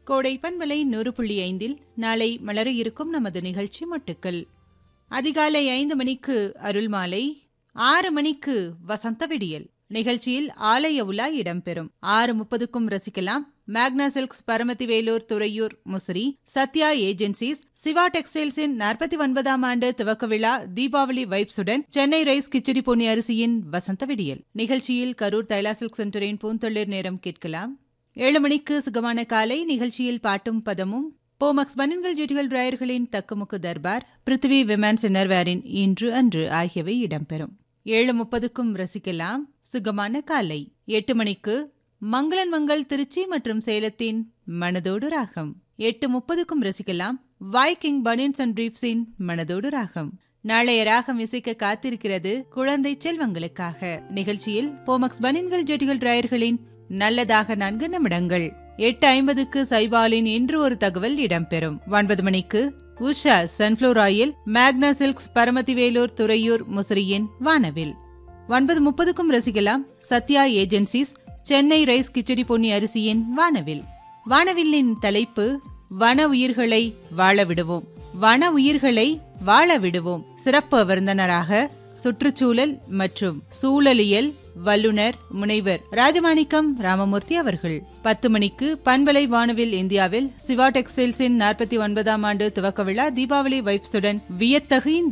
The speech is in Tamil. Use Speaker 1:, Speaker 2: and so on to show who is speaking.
Speaker 1: கோடை பண்பலை நூறு புள்ளி ஐந்தில் நாளை மலர இருக்கும் நமது நிகழ்ச்சி மொட்டுக்கள் அதிகாலை ஐந்து மணிக்கு அருள்மாலை ஆறு மணிக்கு வசந்த விடியல் நிகழ்ச்சியில் ஆலய உலா இடம்பெறும் ஆறு முப்பதுக்கும் ரசிக்கலாம் மேக்னா சில்க்ஸ் பரமத்தி வேலூர் துறையூர் முசிறி சத்யா ஏஜென்சிஸ் சிவா டெக்ஸ்டைல்ஸின் நாற்பத்தி ஒன்பதாம் ஆண்டு துவக்க விழா தீபாவளி வைப்ஸுடன் சென்னை ரைஸ் கிச்சடி பொன்னி அரிசியின் வசந்த விடியல் நிகழ்ச்சியில் கரூர் தைலா சில்க் சென்டரின் பூந்தொழில் நேரம் கேட்கலாம் ஏழு மணிக்கு சுகமான காலை நிகழ்ச்சியில் பாட்டும் பதமும் போமக்ஸ் பனின்கள் ஜெட்டிகள் டிராயர்களின் தக்குமுக்கு தர்பார் பிருத்திவி விமன்ஸ் இன்னர்வேரின் இன்று அன்று ஆகியவை இடம்பெறும் ஏழு முப்பதுக்கும் ரசிக்கலாம் சுகமான காலை எட்டு மணிக்கு மங்களன் மங்கள் திருச்சி மற்றும் சேலத்தின் மனதோடு ராகம் எட்டு முப்பதுக்கும் ரசிக்கலாம் வைக்கிங் பனின்ஸ் அண்ட் பிரீப்ஸின் மனதோடு ராகம் நாளைய ராகம் இசைக்க காத்திருக்கிறது குழந்தை செல்வங்களுக்காக நிகழ்ச்சியில் போமக்ஸ் பனின்கள் ஜெட்டிகள் டிராயர்களின் நல்லதாக நான்கு நிமிடங்கள் எட்டு ஐம்பதுக்கு சைபாலின் இன்று ஒரு தகவல் இடம்பெறும் ஒன்பது மணிக்கு உஷா சன்ஃப்ளவர் ஆயில் மேக்னா சில்க்ஸ் பரமத்தி வேலூர் துறையூர் முசிறியின் வானவில் ஒன்பது முப்பதுக்கும் ரசிக்கலாம் சத்யா ஏஜென்சிஸ் சென்னை ரைஸ் கிச்சடி பொன்னி அரிசியின் வானவில் வானவில்லின் தலைப்பு வன உயிர்களை வாழ விடுவோம் வன உயிர்களை வாழ விடுவோம் சிறப்பு விருந்தினராக சுற்றுச்சூழல் மற்றும் சூழலியல் வல்லுனர் முனைவர் ராஜமாணிக்கம் ராமமூர்த்தி அவர்கள் பத்து மணிக்கு பண்பலை வானவில் இந்தியாவில் சிவா டெக்ஸ்டைல்ஸின் நாற்பத்தி ஒன்பதாம் ஆண்டு துவக்க விழா தீபாவளி வைப்ஸுடன் வியத்தகு இந்தியா